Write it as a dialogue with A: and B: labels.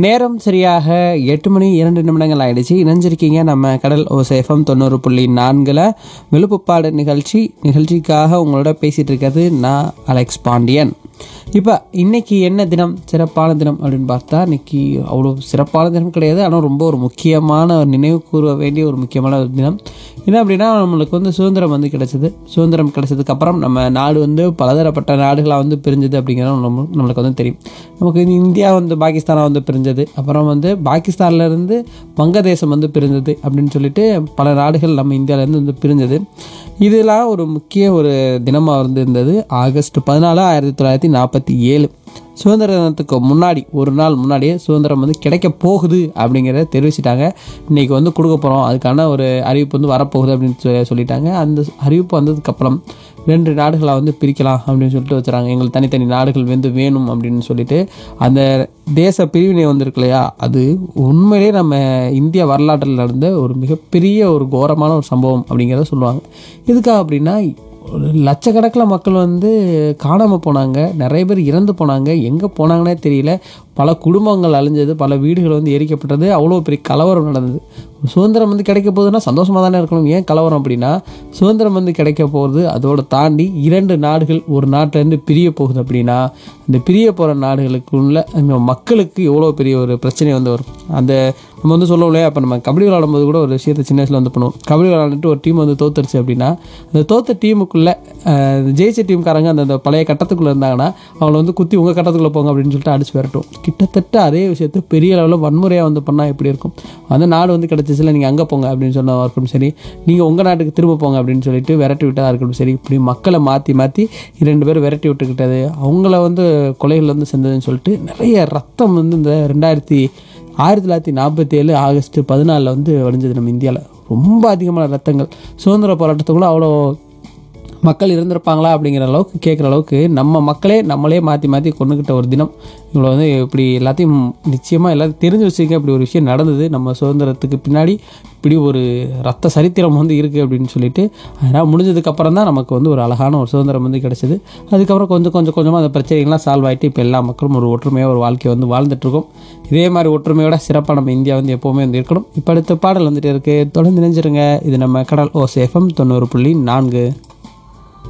A: நேரம் சரியாக எட்டு மணி இரண்டு நிமிடங்கள் ஆயிடுச்சு இணைஞ்சிருக்கீங்க நம்ம கடல் ஓசேஃபம் தொண்ணூறு புள்ளி நான்கில் விழுப்புப்பாடு நிகழ்ச்சி நிகழ்ச்சிக்காக உங்களோட பேசிகிட்டு இருக்கிறது நான் அலெக்ஸ் பாண்டியன் இப்போ இன்னைக்கு என்ன தினம் சிறப்பான தினம் அப்படின்னு பார்த்தா இன்னைக்கு அவ்வளோ சிறப்பான தினம் கிடையாது ஆனால் ரொம்ப ஒரு முக்கியமான ஒரு நினைவு கூற வேண்டிய ஒரு முக்கியமான ஒரு தினம் என்ன அப்படின்னா நம்மளுக்கு வந்து சுதந்திரம் வந்து கிடைச்சது சுதந்திரம் கிடைச்சதுக்கு அப்புறம் நம்ம நாடு வந்து பலதரப்பட்ட நாடுகளாக வந்து பிரிஞ்சது அப்படிங்கிறது நம்ம நம்மளுக்கு வந்து தெரியும் நமக்கு இந்த இந்தியா வந்து பாகிஸ்தானாக வந்து பிரிஞ்சது அப்புறம் வந்து பாகிஸ்தான்ல இருந்து வங்கதேசம் வந்து பிரிஞ்சது அப்படின்னு சொல்லிட்டு பல நாடுகள் நம்ம இந்தியாவிலேருந்து வந்து பிரிஞ்சது இதெல்லாம் ஒரு முக்கிய ஒரு தினமாக வந்து இருந்தது ஆகஸ்ட் பதினாலு ஆயிரத்தி தொள்ளாயிரத்தி நாற்பத்தி ஏழு சுதந்திர தினத்துக்கு முன்னாடி ஒரு நாள் முன்னாடியே சுதந்திரம் வந்து கிடைக்க போகுது அப்படிங்கிறத தெரிவிச்சிட்டாங்க இன்றைக்கி வந்து கொடுக்க போகிறோம் அதுக்கான ஒரு அறிவிப்பு வந்து வரப்போகுது அப்படின்னு சொல்லி சொல்லிட்டாங்க அந்த அறிவிப்பு வந்ததுக்கப்புறம் ரெண்டு நாடுகளை வந்து பிரிக்கலாம் அப்படின்னு சொல்லிட்டு வச்சுறாங்க எங்களுக்கு தனித்தனி நாடுகள் வந்து வேணும் அப்படின்னு சொல்லிட்டு அந்த தேச பிரிவினை வந்திருக்கு இல்லையா அது உண்மையிலேயே நம்ம இந்திய வரலாற்றில் நடந்த ஒரு மிகப்பெரிய ஒரு கோரமான ஒரு சம்பவம் அப்படிங்கிறத சொல்லுவாங்க எதுக்காக அப்படின்னா ஒரு லட்சக்கணக்கில் மக்கள் வந்து காணாமல் போனாங்க நிறைய பேர் இறந்து போனாங்க எங்கே போனாங்கன்னே தெரியல பல குடும்பங்கள் அழிஞ்சது பல வீடுகள் வந்து எரிக்கப்பட்டது அவ்வளோ பெரிய கலவரம் நடந்தது சுதந்திரம் வந்து கிடைக்க போகுதுன்னா சந்தோஷமாக தானே இருக்கணும் ஏன் கலவரம் அப்படின்னா சுதந்திரம் வந்து கிடைக்க போகுது அதோட தாண்டி இரண்டு நாடுகள் ஒரு நாட்டிலேருந்து பிரிய போகுது அப்படின்னா அந்த பிரிய போகிற நாடுகளுக்குள்ள இந்த மக்களுக்கு எவ்வளோ பெரிய ஒரு பிரச்சனை வந்து வரும் அந்த நம்ம வந்து சொல்லுவோம் இல்லையா அப்போ நம்ம கபடி விளாடும்போது கூட ஒரு விஷயத்தை சின்ன வயசில் வந்து பண்ணுவோம் கபடி விளாண்டுட்டு ஒரு டீம் வந்து தோத்துருச்சு அப்படின்னா அந்த தோத்த டீமுக்குள்ளே ஜெயிச்ச டீம்காரங்க அந்த அந்த பழைய கட்டத்துக்குள்ளே இருந்தாங்கன்னா அவங்கள வந்து குத்தி உங்கள் கட்டத்துக்குள்ளே போங்க அப்படின்னு சொல்லிட்டு அடிச்சு விரட்டும் கிட்டத்தட்ட அதே விஷயத்தை பெரிய அளவில் வன்முறையாக வந்து பண்ணால் எப்படி இருக்கும் அந்த நாடு வந்து கிடச்சிச்சில நீங்கள் அங்கே போங்க அப்படின்னு சொன்னதாக இருக்கட்டும் சரி நீங்கள் உங்கள் நாட்டுக்கு திரும்ப போங்க அப்படின்னு சொல்லிட்டு விரட்டி விட்டதாக இருக்கட்டும் சரி இப்படி மக்களை மாற்றி மாற்றி இரண்டு பேர் விரட்டி விட்டுக்கிட்டது அவங்கள வந்து கொலைகள் வந்து செஞ்சதுன்னு சொல்லிட்டு நிறைய ரத்தம் வந்து இந்த ரெண்டாயிரத்தி ஆயிரத்தி தொள்ளாயிரத்தி நாற்பத்தி ஏழு ஆகஸ்ட் பதினாலில் வந்து வடிஞ்சது நம்ம இந்தியாவில் ரொம்ப அதிகமான ரத்தங்கள் சுதந்திர போராட்டத்துக்குள்ள அவ்வளோ மக்கள் இருந்திருப்பாங்களா அப்படிங்கிற அளவுக்கு கேட்குற அளவுக்கு நம்ம மக்களே நம்மளே மாற்றி மாற்றி கொண்டுக்கிட்ட ஒரு தினம் இவ்வளோ வந்து இப்படி எல்லாத்தையும் நிச்சயமாக எல்லாத்தையும் தெரிஞ்சு வச்சுக்க இப்படி ஒரு விஷயம் நடந்தது நம்ம சுதந்திரத்துக்கு பின்னாடி இப்படி ஒரு ரத்த சரித்திரம் வந்து இருக்குது அப்படின்னு சொல்லிட்டு அதனால் முடிஞ்சதுக்கப்புறம் தான் நமக்கு வந்து ஒரு அழகான ஒரு சுதந்திரம் வந்து கிடச்சிது அதுக்கப்புறம் கொஞ்சம் கொஞ்சம் கொஞ்சமாக அந்த பிரச்சனைகள்லாம் சால்வ் ஆகிட்டு இப்போ எல்லா மக்களும் ஒரு ஒற்றுமையாக ஒரு வாழ்க்கையை வந்து வாழ்ந்துட்டுருக்கோம் இதே மாதிரி ஒற்றுமையோட சிறப்பாக நம்ம இந்தியா வந்து எப்போவுமே வந்து இருக்கணும் இப்போ அடுத்த பாடல் வந்துட்டு இருக்குது தொடர்ந்து நினைஞ்சிருங்க இது நம்ம கடல் ஓ சேஃபம் தொண்ணூறு புள்ளி நான்கு